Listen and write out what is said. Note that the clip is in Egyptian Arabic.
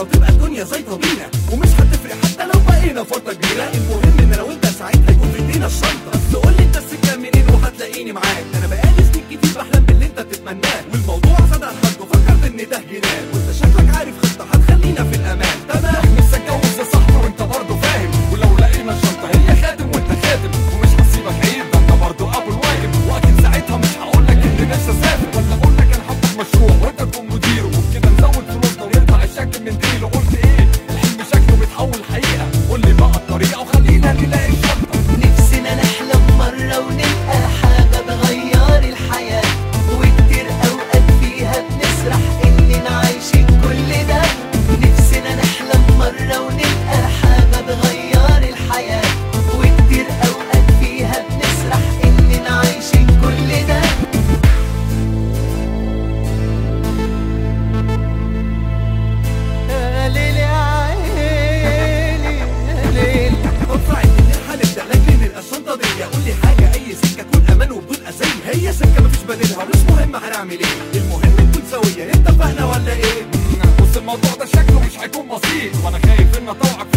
وتبقى الدنيا زيطه بينا ومش هتفرق حتى لو بقينا فتره كبيره المهم ان لو انت سعيد هيكون في ايدينا الشنطه بس قول لي انت السكه منين وهتلاقيني معاك ده انا بقالي سنين كتير بحلم باللي انت بتتمناه والموضوع زاد عن حد وفكرت ان ده جنان وانت شكلك عارف خطه هتخلينا في الامان تمام مش هتجوز يا صاحبي وانت برضه فاهم ولو لقينا شنطه هي خاتم وانت خاتم ومش هسيبك عيب ده انت برضه ابو الواجب واكيد ساعتها مش هقول لك اني نفسي اسافر ولا اقول لك انا هفتح مشروع وانت تكون مديره وبكده نزود فلوسنا ويطلع الشكل من ديله قلت ايه الحلم شكله بيتحول حقيقه قول لي بقى الطريقه وخلينا نلاقي الشنطه نفسنا نحلم مرة ونلقى حاجة بغير الحياة وكتير أوقات فيها بنسرح إننا عايشين كل ده نفسنا نحلم مرة ونلقى حاجة بغير الحياة وكتير أوقات فيها بنسرح إننا عايشين كل ده يا ليل يا عيني يا ليل طب ساعد منين هنبدا لكن نلقى الشنطه دي قول لي حاجه اي سكه تكون امان وبدون اذيه هي سكه مفيش بديلها مش مهم هنعمل ايه المهم نكون سويه انت فاهمه ولا ايه بص الموضوع ده شكله مش هيكون بسيط وانا خايف ان اطوعك